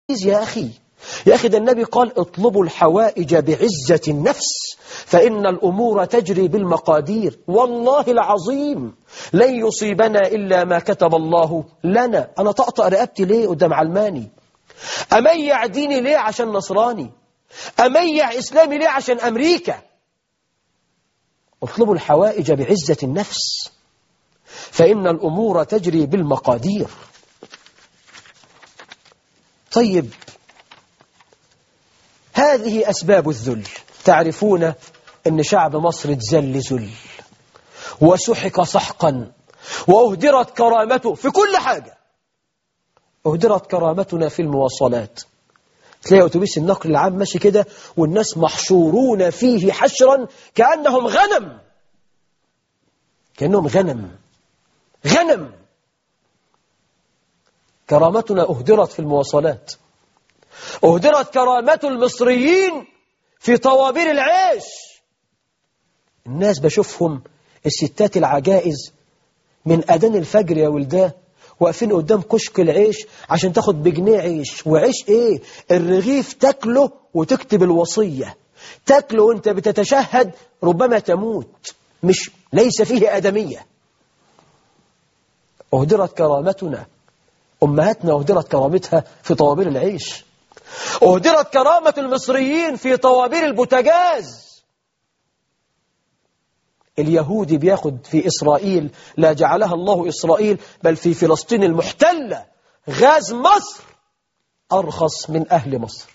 يا أخي يا أخي ده النبي قال اطلبوا الحوائج بعزة النفس فإن الأمور تجري بالمقادير والله العظيم لن يصيبنا إلا ما كتب الله لنا أنا طقطق رقبتي ليه قدام علماني أميع ديني ليه عشان نصراني أميع إسلامي ليه عشان أمريكا اطلبوا الحوائج بعزة النفس فإن الأمور تجري بالمقادير طيب هذه أسباب الذل تعرفون أن شعب مصر اتذل ذل وسحق سحقا وأهدرت كرامته في كل حاجة أهدرت كرامتنا في المواصلات تلاقي أتوبيس النقل العام ماشي كده والناس محشورون فيه حشرا كأنهم غنم كأنهم غنم غنم كرامتنا أهدرت في المواصلات أهدرت كرامة المصريين في طوابير العيش الناس بشوفهم الستات العجائز من أذان الفجر يا ولداه واقفين قدام كشك العيش عشان تاخد بجنيه عيش وعيش ايه الرغيف تاكله وتكتب الوصية تاكله وانت بتتشهد ربما تموت مش ليس فيه آدمية أهدرت كرامتنا أمهاتنا أهدرت كرامتها في طوابير العيش أهدرت كرامة المصريين في طوابير البوتاجاز اليهودي بياخد في إسرائيل لا جعلها الله إسرائيل بل في فلسطين المحتلة غاز مصر أرخص من أهل مصر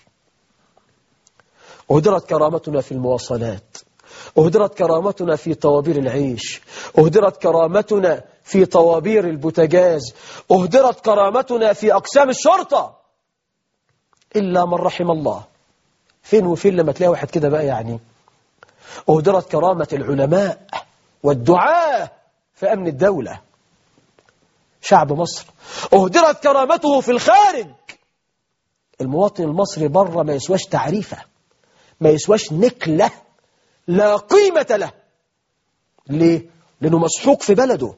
أهدرت كرامتنا في المواصلات أهدرت كرامتنا في طوابير العيش أهدرت كرامتنا في طوابير البوتاجاز أهدرت كرامتنا في أقسام الشرطة إلا من رحم الله فين وفين لما تلاقي واحد كده بقى يعني أهدرت كرامة العلماء والدعاة في أمن الدولة شعب مصر أهدرت كرامته في الخارج المواطن المصري بره ما يسواش تعريفة ما يسواش نكلة لا قيمة له ليه؟ لأنه مسحوق في بلده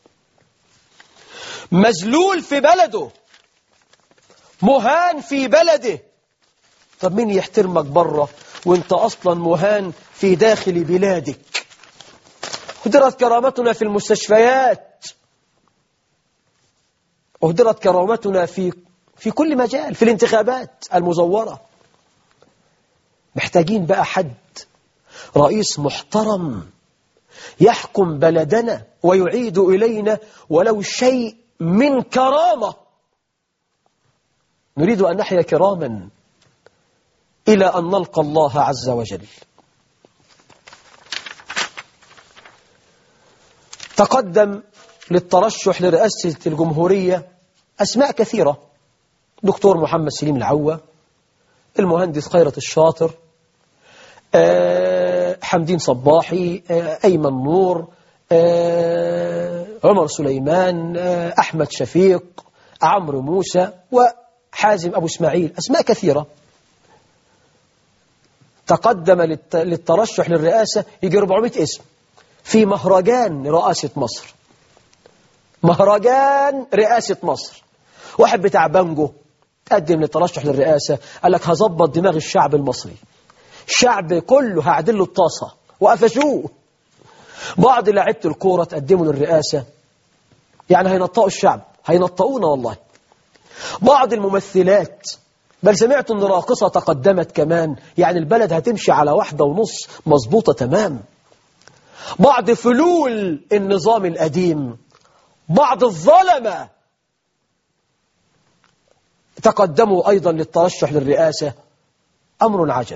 مذلول في بلده مهان في بلده طب مين يحترمك بره وانت أصلا مهان في داخل بلادك هدرت كرامتنا في المستشفيات أهدرت كرامتنا في في كل مجال في الانتخابات المزورة محتاجين بقى حد رئيس محترم يحكم بلدنا ويعيد إلينا ولو شيء من كرامة نريد أن نحيا كراما إلى أن نلقى الله عز وجل تقدم للترشح لرئاسة الجمهورية أسماء كثيرة دكتور محمد سليم العوة المهندس خيرت الشاطر آه، حمدين صباحي آه، أيمن نور آه، عمر سليمان آه، أحمد شفيق عمرو موسى وحازم أبو إسماعيل أسماء كثيرة تقدم للت- للترشح للرئاسة يجي 400 اسم في مهرجان رئاسة مصر مهرجان رئاسة مصر واحد بتاع بانجو تقدم للترشح للرئاسة قال لك هظبط دماغ الشعب المصري الشعب كله هعدل له الطاسة وقفشوه بعض لاعيبه الكورة تقدموا للرئاسة يعني هينطقوا الشعب هينطقونا والله بعض الممثلات بل سمعت ان راقصة تقدمت كمان يعني البلد هتمشي على واحدة ونص مظبوطة تمام بعض فلول النظام القديم بعض الظلمة تقدموا أيضا للترشح للرئاسة أمر عجب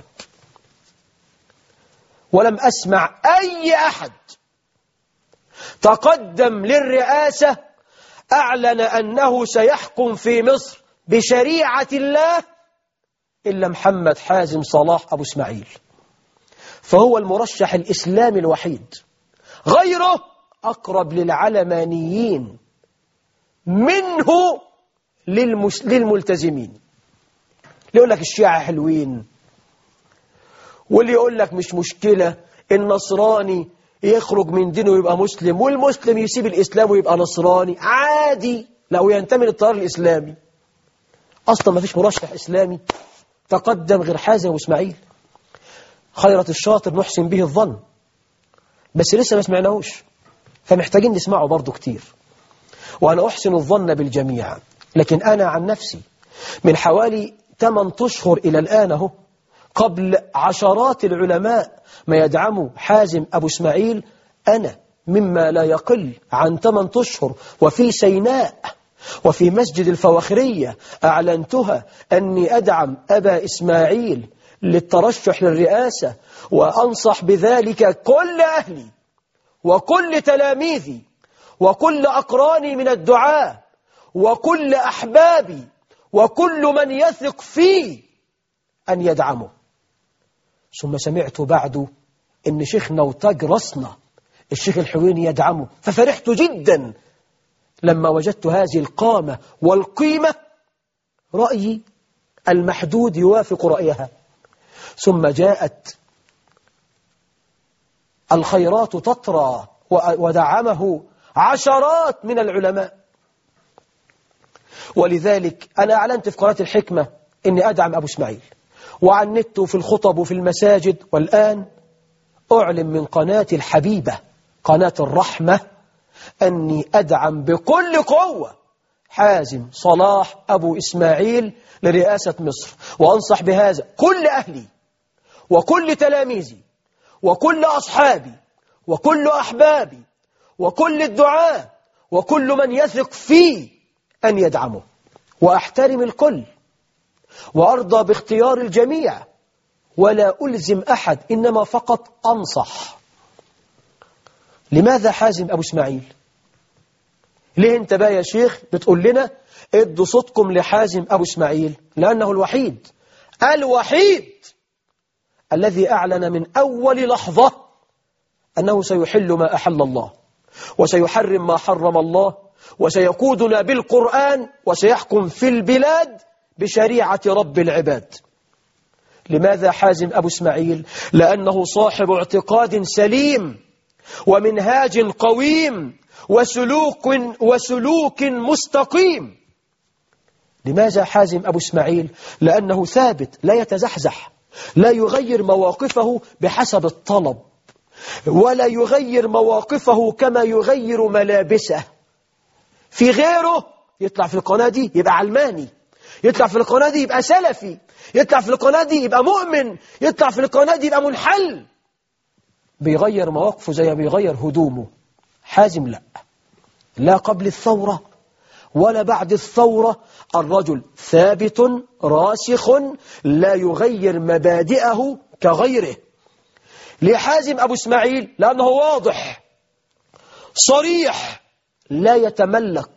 ولم أسمع أي أحد تقدم للرئاسة أعلن أنه سيحكم في مصر بشريعة الله إلا محمد حازم صلاح أبو اسماعيل فهو المرشح الإسلامي الوحيد غيره أقرب للعلمانيين منه للمس... للملتزمين اللي يقول لك الشيعة حلوين واللي يقول لك مش مشكلة النصراني يخرج من دينه ويبقى مسلم والمسلم يسيب الإسلام ويبقى نصراني عادي لو ينتمي للتيار الإسلامي أصلا ما فيش مرشح إسلامي تقدم غير حازم وإسماعيل خيرة الشاطر نحسن به الظن بس لسه ما سمعناهوش فمحتاجين نسمعه برضه كتير وأنا أحسن الظن بالجميع لكن أنا عن نفسي من حوالي 8 أشهر إلى الآن اهو قبل عشرات العلماء ما يدعموا حازم أبو إسماعيل أنا مما لا يقل عن 8 أشهر وفي سيناء وفي مسجد الفواخرية أعلنتها أني أدعم أبا إسماعيل للترشح للرئاسة وأنصح بذلك كل أهلي وكل تلاميذي وكل أقراني من الدعاء وكل أحبابي وكل من يثق فيه أن يدعمه ثم سمعت بعد أن شيخنا وتاج رصنا الشيخ الحويني يدعمه ففرحت جدا لما وجدت هذه القامة والقيمة رأيي المحدود يوافق رأيها ثم جاءت الخيرات تطرى ودعمه عشرات من العلماء ولذلك أنا أعلنت في قناة الحكمة أني أدعم أبو اسماعيل وعن النت وفي الخطب وفي المساجد والآن أعلن من قناتي الحبيبة قناة الرحمة أني أدعم بكل قوة حازم صلاح أبو إسماعيل لرئاسة مصر وأنصح بهذا كل أهلي وكل تلاميذي وكل أصحابي وكل أحبابي وكل الدعاء وكل من يثق فيه أن يدعمه وأحترم الكل وأرضى باختيار الجميع ولا ألزم أحد إنما فقط أنصح لماذا حازم أبو اسماعيل ليه انت بقى يا شيخ بتقول لنا ادوا صوتكم لحازم أبو اسماعيل لأنه الوحيد الوحيد الذي أعلن من أول لحظة أنه سيحل ما أحل الله وسيحرم ما حرم الله وسيقودنا بالقرآن وسيحكم في البلاد بشريعة رب العباد لماذا حازم أبو اسماعيل؟ لأنه صاحب اعتقاد سليم ومنهاج قويم وسلوك, وسلوك مستقيم لماذا حازم أبو اسماعيل؟ لأنه ثابت لا يتزحزح لا يغير مواقفه بحسب الطلب ولا يغير مواقفه كما يغير ملابسه في غيره يطلع في القناة دي يبقى علماني يطلع في القناة دي يبقى سلفي يطلع في القناة دي يبقى مؤمن يطلع في القناة دي يبقى منحل بيغير مواقفه زي ما بيغير هدومه حازم لا لا قبل الثورة ولا بعد الثورة الرجل ثابت راسخ لا يغير مبادئه كغيره لحازم أبو اسماعيل لأنه واضح صريح لا يتملق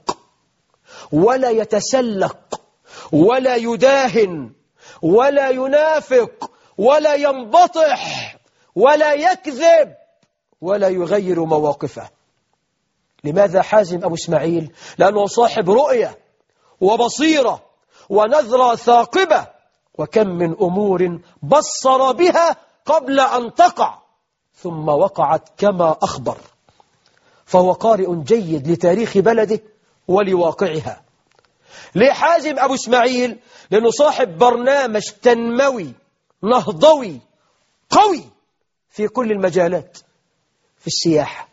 ولا يتسلق ولا يداهن ولا ينافق ولا ينبطح ولا يكذب ولا يغير مواقفه لماذا حازم أبو اسماعيل لأنه صاحب رؤية وبصيرة ونذرة ثاقبة وكم من أمور بصر بها قبل أن تقع ثم وقعت كما أخبر فهو قارئ جيد لتاريخ بلده ولواقعها ليه حازم أبو اسماعيل لأنه صاحب برنامج تنموي نهضوي قوي في كل المجالات في السياحة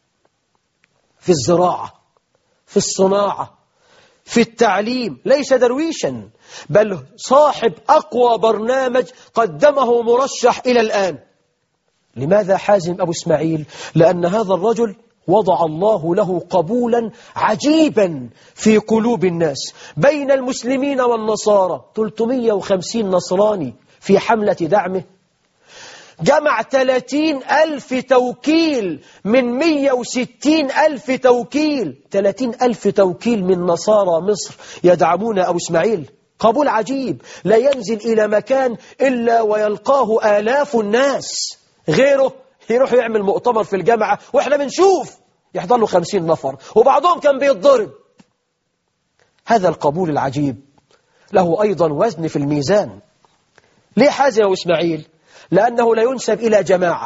في الزراعة في الصناعة في التعليم ليس درويشا بل صاحب أقوى برنامج قدمه مرشح إلى الآن لماذا حازم أبو اسماعيل؟ لأن هذا الرجل وضع الله له قبولا عجيبا في قلوب الناس بين المسلمين والنصارى 350 نصراني في حملة دعمه جمع 30 ألف توكيل من 160 ألف توكيل 30 ألف توكيل من نصارى مصر يدعمون أبو اسماعيل قبول عجيب لا ينزل إلى مكان إلا ويلقاه آلاف الناس غيره يروح يعمل مؤتمر في الجامعة وإحنا بنشوف يحضر له خمسين نفر وبعضهم كان بيتضرب هذا القبول العجيب له أيضا وزن في الميزان ليه حازم وإسماعيل لأنه لا ينسب إلى جماعة